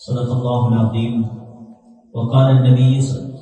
صدق الله العظيم وقال النبي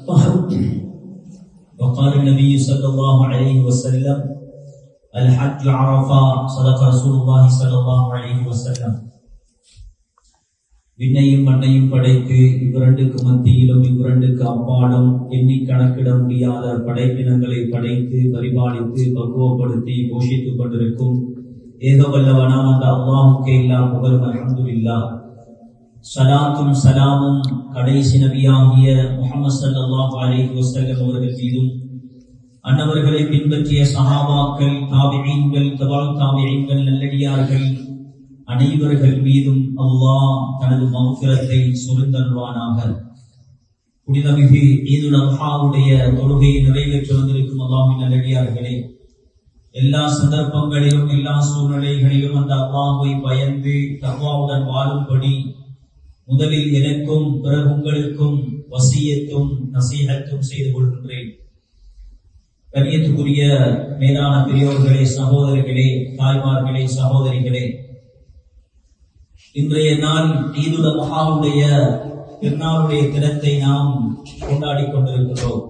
وقال النبي صلى الله عليه وسلم الحج عرفة صدق رسول الله صلى الله عليه وسلم விண்ணையும் மண்ணையும் படைத்து இவ்விரண்டுக்கு மத்தியிலும் இவ்விரண்டுக்கு அப்பாலும் எண்ணி கணக்கிட முடியாத படைப்பினங்களை படைத்து பரிபாலித்து பக்குவப்படுத்தி போஷித்துக் கொண்டிருக்கும் ஏகவல்லவனாம் அந்த அல்லாஹுக்கே இல்லா புகழும் அல்ஹம்துலில்லா சலாத்தும் சலாமும் கடைசி நபியாகிய முகமது ஸல்லல்லாஹு அலைஹி வஸல்லம் அவர்கள் மீதும் அன்னவர்களை பின்பற்றிய சஹாபாக்கள் தாபிஈன்கள் தபால் தாபிஈன்கள் நல்லடியார்கள் அனைவர்கள் மீதும் அல்லாஹ் தனது மௌஃபிரத்தை சுருந்தருவானாக புனிதமிகு ஈதுல் அல்ஹாவுடைய தொழுகையை நிறைவேற்றி வந்திருக்கும் அல்லாஹின் நல்லடியார்களே எல்லா சந்தர்ப்பங்களிலும் எல்லா சூழ்நிலைகளிலும் அந்த அல்லாஹை பயந்து தர்வாவுடன் வாழும்படி முதலில் எனக்கும் பிறகு உங்களுக்கும் வசியத்தும் நசீகத்தும் செய்து கொள்கின்றேன் கண்ணியத்துக்குரிய மேலான பெரியோர்களே சகோதரர்களே தாய்மார்களே சகோதரிகளே இன்றைய நாள் ஈதுல மகாவுடைய திருநாளுடைய தினத்தை நாம் கொண்டாடி கொண்டிருக்கிறோம்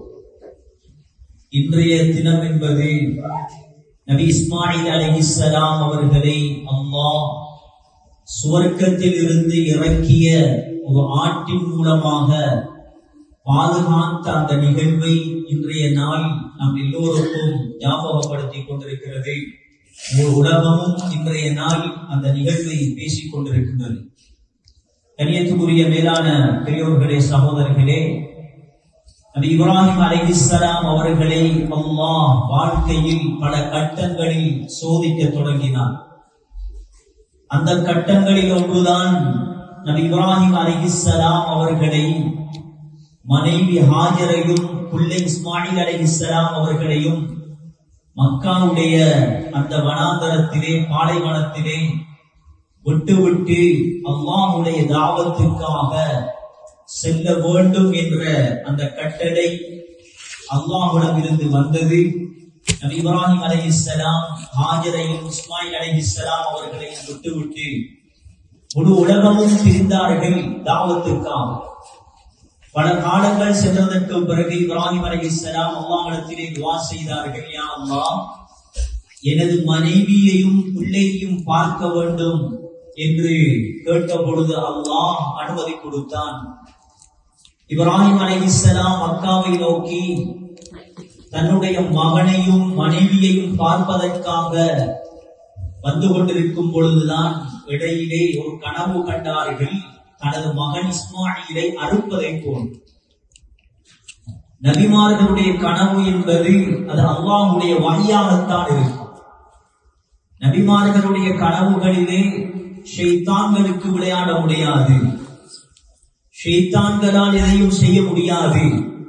இன்றைய தினம் என்பது நபி இஸ்மாயில் அலிஹிஸ்ஸலாம் அவர்களை அல்லாஹ் சுவர்க்கத்தில் இருந்து இறக்கிய ஒரு ஆட்டின் மூலமாக பாதுகாத்த அந்த நிகழ்வை இன்றைய நாள் நம் எல்லோருக்கும் ஞாபகப்படுத்திக் கொண்டிருக்கிறது ஒரு உலகமும் இன்றைய நாள் அந்த நிகழ்வை பேசிக் கொண்டிருக்கின்றது கணியத்துக்குரிய மேலான பெரியோர்களே சகோதரர்களே நபி இப்ராஹிம் அலைஹிஸ்ஸலாம் அவர்களை அல்லாஹ் வாழ்க்கையில் பல கட்டங்களில் சோதிக்க தொடங்கினார் அந்த கட்டங்களில் ஒன்றுதான் நபி இப்ராஹிம் அலைஹிஸ்ஸலாம் அவர்களை மனைவி ஹாஜரையும் பிள்ளை இஸ்மாயில் அலைஹிஸ்ஸலாம் அவர்களையும் மக்காவுடைய அந்த வனாந்தரத்திலே பாலைவனத்திலே விட்டு விட்டு அல்லாஹுடைய தாவத்துக்காக செல்ல வேண்டும் என்ற அந்த கட்டளை அல்லாஹுடம் இருந்து வந்தது நபி இப்ராஹிம் அலைஹிஸ்ஸலாம் ஹாஜரையும் இஸ்மாயில் அலைஹிஸ்ஸலாம் அவர்களையும் விட்டுவிட்டு முழு உலகமும் பிரிந்தார்கள் தாவத்துக்காக பல காலங்கள் சென்றதற்கு பிறகு இப்ராஹிம் அலைஹிஸ்ஸலாம் அல்லாஹ்விடத்திலே துவா செய்தார்கள் யா அல்லாஹ் எனது மனைவியையும் பிள்ளையையும் பார்க்க வேண்டும் என்று கேட்ட பொழுது அல்லாஹ் அனுமதி கொடுத்தான் இப்ராஹிம் அலைஹிஸ்ஸலாம் மக்காவை நோக்கி தன்னுடைய மகனையும் மனைவியையும் பார்ப்பதற்காக வந்து கொண்டிருக்கும் பொழுதுதான் இடையிலே ஒரு கனவு கண்டார்கள் தனது மகன் இஸ்மாயிலை அறுப்பதை போல் நபிமார்களுடைய கனவு என்பது அது அல்லாஹுடைய வழியாகத்தான் இருக்கும் நபிமார்களுடைய கனவுகளிலே ஷெய்தான்களுக்கு விளையாட முடியாது ஷெய்தான்களால் எதையும் செய்ய முடியாது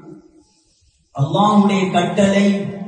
அல்லாஹுடைய கட்டளை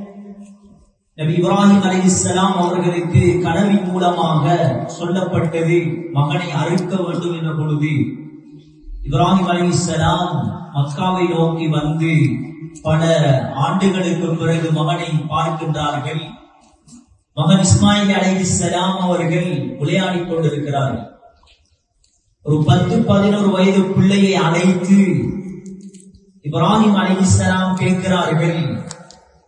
நபி இப்ராஹிம் அலைஹிஸ்ஸலாம் அவர்களுக்கு கனவின் மூலமாக சொல்லப்பட்டது மகனை அறுக்க வேண்டும் என்ற பொழுது இப்ராஹிம் அலைஹிஸ்ஸலாம் மக்காவை நோக்கி வந்து பல ஆண்டுகளுக்கு பிறகு மகனை பார்க்கின்றார்கள் மகன் இஸ்மாயில் அலைஹிஸ்ஸலாம் அவர்கள் விளையாடிக் கொண்டிருக்கிறார்கள் ஒரு பத்து பதினோரு வயது பிள்ளையை அழைத்து இப்ராஹிம் அலைஹிஸ்ஸலாம் கேட்கிறார்கள்